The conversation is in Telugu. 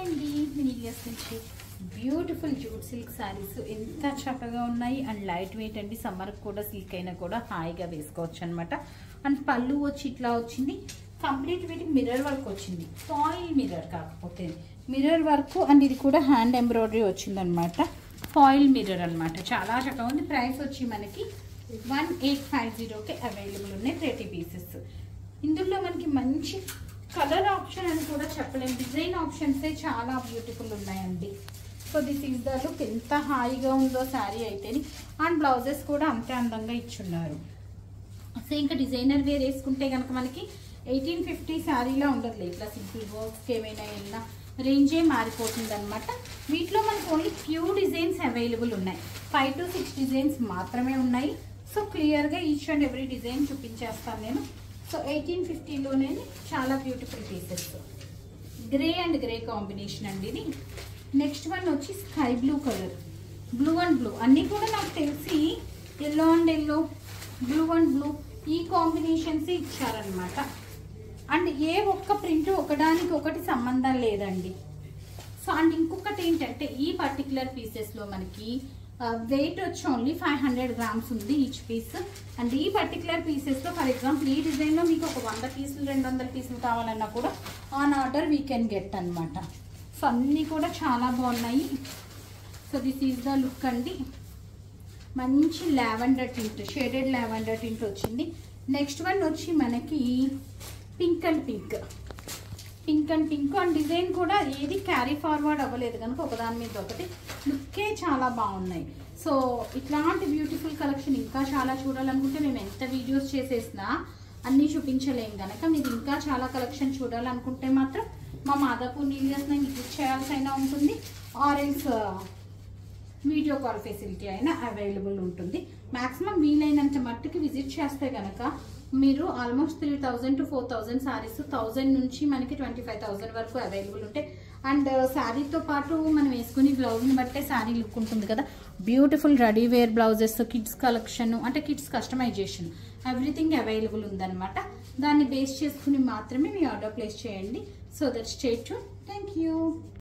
అండి మినీలియస్ నుంచి బ్యూటిఫుల్ జూట్ సిల్క్ శారీస్ ఎంత చక్కగా ఉన్నాయి అండ్ లైట్ వెయిట్ అండి సమ్మర్ కూడా సిల్క్ అయినా కూడా హాయిగా వేసుకోవచ్చు అనమాట అండ్ పళ్ళు వచ్చి ఇట్లా వచ్చింది కంప్లీట్ వీటికి మిర్రర్ వర్క్ వచ్చింది ఫాయిల్ మిర్రర్ కాకపోతే మిర్రర్ వర్క్ అండ్ ఇది కూడా హ్యాండ్ ఎంబ్రాయిడరీ వచ్చిందనమాట ఫాయిల్ మిర్రర్ అన్నమాట చాలా చక్కగా ఉంది ప్రైస్ వచ్చి మనకి వన్ ఎయిట్ ఫైవ్ జీరోకి అవైలబుల్ ఉన్నాయి థర్టీ పీసెస్ ఇందులో మనకి మంచి కలర్ ఆప్షన్ అని కూడా చెప్పలేం డిజైన్ ఆప్షన్సే చాలా బ్యూటిఫుల్ ఉన్నాయండి so this is the look ఎంత హాయిగా ఉందో శారీ అయితేని అండ్ బ్లౌజెస్ కూడా అంతే అందంగా ఇచ్చున్నారు సో ఇంకా డిజైనర్ వేర్ వేసుకుంటే కనుక మనకి ఎయిటీన్ ఫిఫ్టీ శారీలా ఉండదులే ఇట్లా సింపుల్ వర్క్స్కి ఏమైనా వెళ్ళినా రేంజే మారిపోతుంది అనమాట వీటిలో మనకు ఓన్లీ ఫ్యూ డిజైన్స్ అవైలబుల్ ఉన్నాయి ఫైవ్ టు సిక్స్ డిజైన్స్ మాత్రమే ఉన్నాయి సో క్లియర్గా ఈచ్ అండ్ ఎవ్రీ డిజైన్ చూపించేస్తాను నేను సో ఎయిటీన్ ఫిఫ్టీలోనే చాలా beautiful pieces grey and grey combination అండి ఇది నెక్స్ట్ వన్ వచ్చి sky blue colour blue and blue అన్నీ కూడా నాకు తెలిసి yellow and yellow blue and blue ఈ కాంబినేషన్స్ ఇచ్చారనమాట అండ్ ఏ ఒక్క ప్రింట్ ఒకదానికి ఒకటి సంబంధం లేదండి సో అండ్ ఇంకొకటి ఏంటంటే ఈ పర్టికులర్ పీసెస్లో మనకి వెయిట్ వచ్చి ఓన్లీ ఫైవ్ హండ్రెడ్ గ్రామ్స్ ఉంది ఈచ్ పీస్ అండ్ ఈ పర్టికులర్ పీసెస్లో ఫర్ ఎగ్జాంపుల్ ఈ డిజైన్లో మీకు ఒక వంద పీసులు రెండు వందల పీసులు కావాలన్నా కూడా on order we can get అనమాట సో అన్నీ కూడా చాలా బాగున్నాయి so this is the look అండి మంచి lavender tint shaded lavender tint వచ్చింది నెక్స్ట్ వన్ వచ్చి మనకి pink and pink pink and pink and design కూడా ఏది క్యారీ ఫార్వర్డ్ అవ్వలేదు కనుక ఒకదాని మీద ఒకటి లుక్కే చాలా బాగున్నాయి సో ఇట్లాంటి బ్యూటిఫుల్ కలెక్షన్ ఇంకా చాలా చూడాలనుకుంటే మేము ఎంత వీడియోస్ చేసేసినా అన్నీ చూపించలేం కనుక మీరు ఇంకా చాలా కలెక్షన్ చూడాలనుకుంటే మాత్రం మా మాదాపూర్ నీలియస్ని విజిట్ చేయాల్సి అయినా ఉంటుంది ఆరెంజ్ వీడియో కాల్ ఫెసిలిటీ అయినా అవైలబుల్ ఉంటుంది మాక్సిమం వీలైనంత మట్టుకి విజిట్ చేస్తే కనుక మీరు almost three thousand to four thousand saris thousand నుంచి మనకి ట్వంటీ ఫైవ్ థౌజండ్ వరకు అవైలబుల్ ఉంటాయి అండ్ శారీతో పాటు మనం వేసుకుని బ్లౌజ్ని బట్టే శారీ లుక్ ఉంటుంది కదా beautiful ready wear blouses kids collection అంటే కిడ్స్ కస్టమైజేషన్ ఎవ్రీథింగ్ అవైలబుల్ ఉందన్నమాట దాన్ని బేస్ చేసుకుని మాత్రమే మీ ఆర్డర్ ప్లేస్ చేయండి so that's it thank you